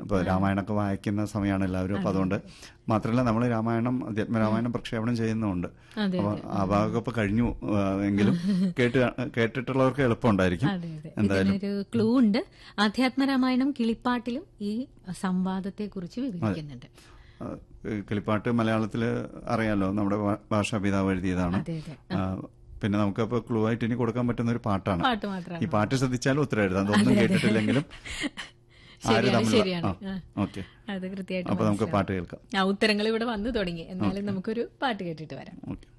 ഇപ്പോൾ രാമായണമൊക്കെ വായിക്കുന്ന സമയമാണ് എല്ലാവരും അപ്പോൾ അതുകൊണ്ട് മാത്രമല്ല നമ്മൾ രാമായണം അധ്യാത്മരാമായണം പ്രക്ഷേപണം ചെയ്യുന്നുണ്ട് അതെ, അപ്പോൾ ആ ഭാഗമൊക്കെ ഇപ്പോൾ കഴിഞ്ഞു ആ, എങ്കിലും കേട്ട് കേട്ടിട്ടുള്ളവർക്ക് എളുപ്പമുണ്ടായിരിക്കും അതെ അതെ എന്തായാലും ഇതിനൊരു ക്ലൂ ഉണ്ട് ആധ്യാത്മരാമായണം കിളിപ്പാട്ടിലും ഈ സംവാദത്തെ കുറിച്ച് വിവരിക്കുന്നുണ്ട് ആ, കിളിപ്പാട്ട് മലയാളത്തിൽ അറിയാലോ നമ്മുടെ ഭാ- ഭാഷാപിതാവ് എഴുതിയതാണ് അതെ അതെ ആ, പിന്നെ നമുക്കപ്പോൾ ക്ലൂ ആയിട്ട് ഇനി കൊടുക്കാൻ പറ്റുന്ന ഒരു പാട്ടാണ് പാട്ട് മാത്രമാണ് ഈ പാട്ട് ശ്രദ്ധിച്ചാലും ഉത്തരം എഴുതാം ഒന്നും കേട്ടിട്ടില്ലെങ്കിലും ആര് ശരിയാണ് തമ്മിൽ ശരിയാണ് ആ, ഓക്കെ അത് കൃത്യമായിട്ട് അപ്പൊ നമുക്ക് മനസ്സിലാവും. പാട്ട് കേൾക്കാം ആ ഉത്തരങ്ങൾ ഇവിടെ വന്നു തുടങ്ങി എന്നാലും നമുക്കൊരു പാട്ട് കേട്ടിട്ട് വരാം ഓക്കെ